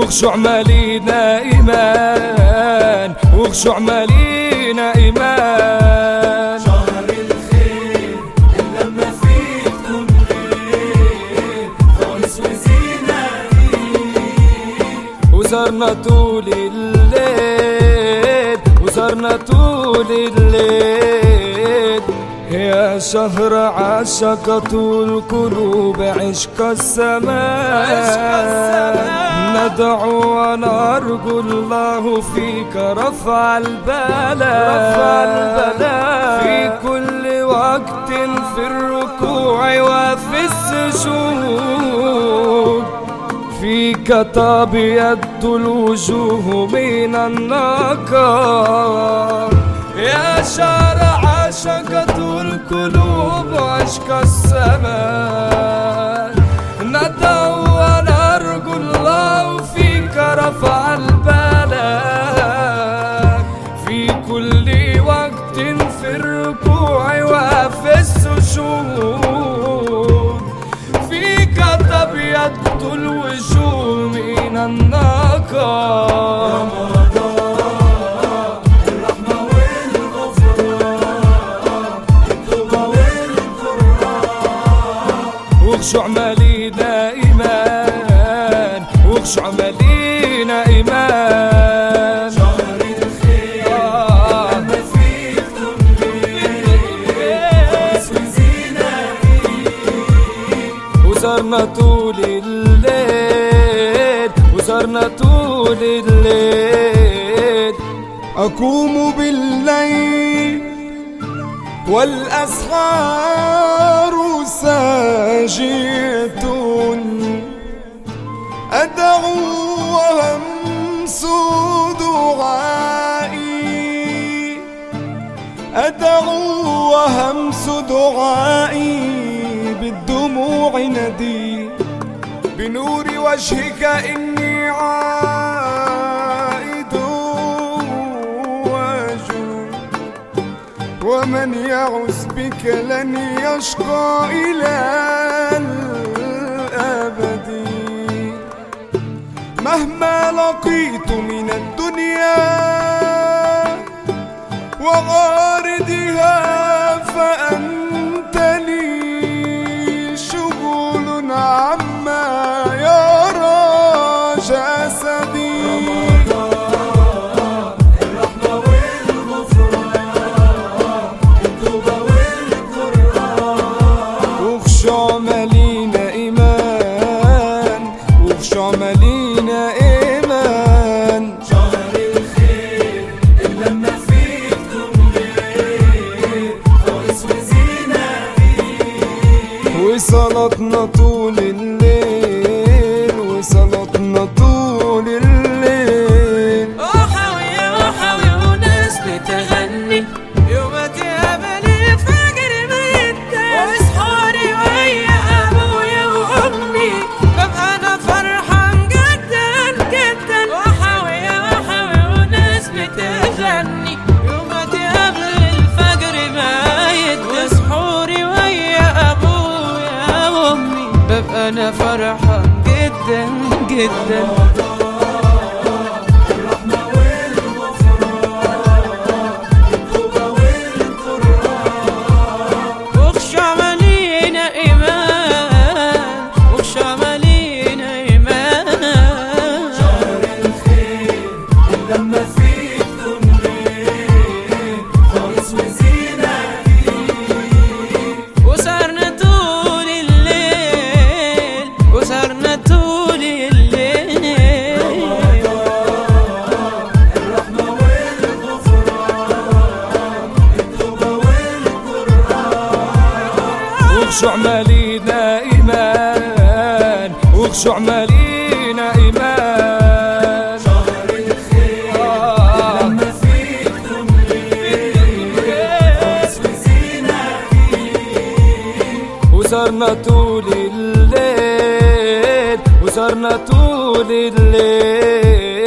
وخشوع مالينا إيمان وخشوع مالينا إيمان شهر الخير لما فيه تكون غير خالص وزينة وزرنا طول الليل وزرنا طول الليل يا شهر عشقة القلوب عشق السماء ندعو ونرجو الله فيك رفع البلاء رفع البلاء في كل وقت في الركوع وفي السجود فيك تبيض الوجوه من النكار يا شارع عشقة القلوب عشق السماء ندعو ونرجو الله فيك رفع البلاء في كل وقت في الركوع وفي السجود فيك تبيض الوجوه من النقار الرحمة والغفران التوبة والقرآن وخشوع مالينا إيمان وخشوع مالينا إيمان شهر الخير آه. لما فيه تكون غير خالص وزينة وزرنا طول الليل وزرنا طول الليل أقوم بالليل والأسحار ساجية أدعو وهمس دعائي أدعو وهمس دعائي بالدموع ندي بنور وجهك إني عائد وجود ومن يعز بك لن يشقى إلى الأبد مهما لقيت من الدنيا وغاردها فأنت لي شغل عما يرى جسدي الرحمة والغفران التوبة والقرآن وخشع مالينا إيمان وخشع مالينا إيمان شهر الخير لما فيه تكون غير خالص وزينة وصلاتنا طول الليل وصلاتنا طول الليل وحوي وحوي وناس بتغني يوم تقابل الفجر ميتة وسحوري ويا ابويا وامي ببقى انا فرحان جدا جدا وحوي وحوي وناس بتغني يوم تقابل الفجر ميت وسحوري ويا ابويا وامي ببقى انا فرحان جدا جدا الرحمة والغفران التوبة والقرآن وخشع مالينا إيمان وخشع مالينا إيمان شهر الخير لما فيه تكون غير خالص وزينة وسهرنا طول الليل وسهرنا طول الليل الرحمة والغفران التوبة والقرآن وخشوع مالينا إيمان وخشوع مالينا إيمان شهر الخير آه. لما فيه تكون غير خالص وزينة وزرنا طول الليل وزرنا طول الليل